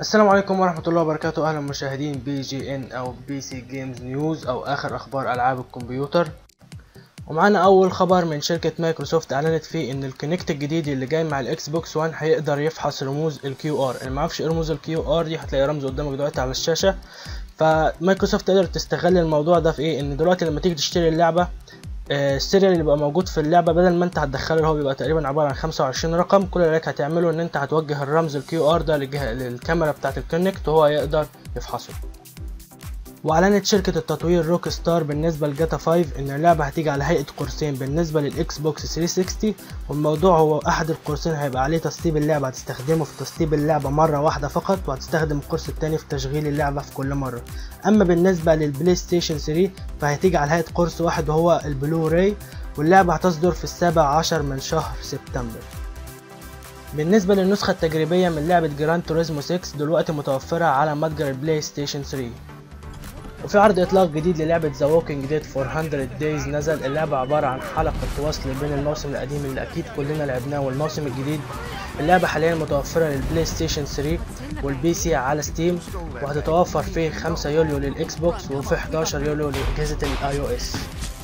السلام عليكم ورحمة الله وبركاته أهلا مشاهدين بي جي إن أو بي سي جيمز نيوز أو آخر أخبار ألعاب الكمبيوتر ومعانا أول خبر من شركة مايكروسوفت أعلنت فيه إن الكونكت الجديد اللي جاي مع الإكس بوكس 1 هيقدر يفحص رموز الكيو ار اللي معرفش إيه رموز الكيو ار دي هتلاقي رمز قدامك دلوقتي على الشاشة فمايكروسوفت تقدر تستغل الموضوع ده في إيه إن دلوقتي لما تيجي تشتري اللعبة آه، السيريال اللي بيبقى موجود في اللعبه بدل ما انت هتدخله اللي هو بيبقى تقريبا عباره عن 25 رقم كل اللي عليك هتعمله ان انت هتوجه الرمز الكيو ار ده للجهه للكاميرا بتاعه الكونكت وهو يقدر يفحصه واعلنت شركة التطوير روك ستار بالنسبة لجاتا 5 ان اللعبة هتيجي على هيئة قرصين بالنسبة للاكس بوكس 360 والموضوع هو احد القرصين هيبقى عليه تسطيب اللعبة هتستخدمه في تسطيب اللعبة مرة واحدة فقط وهتستخدم القرص التاني في تشغيل اللعبة في كل مرة اما بالنسبة للبلاي ستيشن 3 فهتيجي على هيئة قرص واحد وهو البلو راي واللعبة هتصدر في السابع عشر من شهر سبتمبر بالنسبة للنسخة التجريبية من لعبة جران توريزمو 6 دلوقتي متوفرة على متجر البلاي ستيشن 3 وفي عرض اطلاق جديد للعبة ذا ووكينج ديد فور 100 دايز نزل اللعبة عبارة عن حلقة وصل بين الموسم القديم اللي اكيد كلنا لعبناه والموسم الجديد اللعبة حاليا متوفرة للبلاي ستيشن 3 والبي سي على ستيم وهتتوفر في 5 يوليو للاكس بوكس وفي 11 يوليو لاجهزة الاي او اس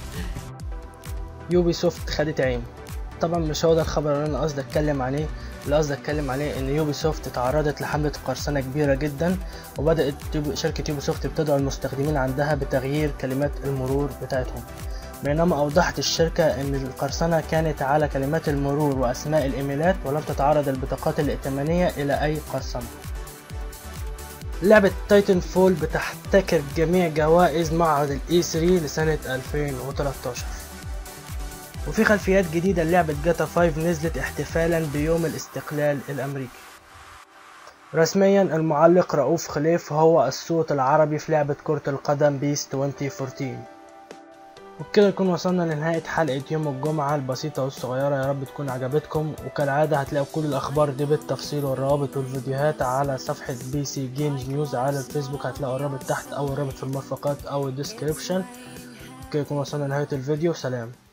يوبي سوفت خدت عين طبعا مش هو ده الخبر اللي انا قصدي اتكلم عليه اللي قصدي اتكلم عليه ان يوبي سوفت تعرضت لحملة قرصنة كبيرة جدا وبدأت يوبي- شركة يوبي سوفت بتدعو المستخدمين عندها بتغيير كلمات المرور بتاعتهم بينما أوضحت الشركة إن القرصنة كانت على كلمات المرور وأسماء الإيميلات ولم تتعرض البطاقات الائتمانية إلى أي قرصنة لعبة تايتن فول بتحتكر جميع جوائز معرض الاي 3 لسنة 2013 وفي خلفيات جديدة لعبة جاتا 5 نزلت احتفالا بيوم الاستقلال الأمريكي رسميا المعلق رؤوف خليف هو الصوت العربي في لعبة كرة القدم بيس 2014 وبكده نكون وصلنا لنهاية حلقة يوم الجمعة البسيطة والصغيرة يا رب تكون عجبتكم وكالعادة هتلاقوا كل الأخبار دي بالتفصيل والروابط والفيديوهات على صفحة بي سي جيمز نيوز على الفيسبوك هتلاقوا الرابط تحت أو الرابط في المرفقات أو الديسكريبشن كده نكون وصلنا لنهاية الفيديو سلام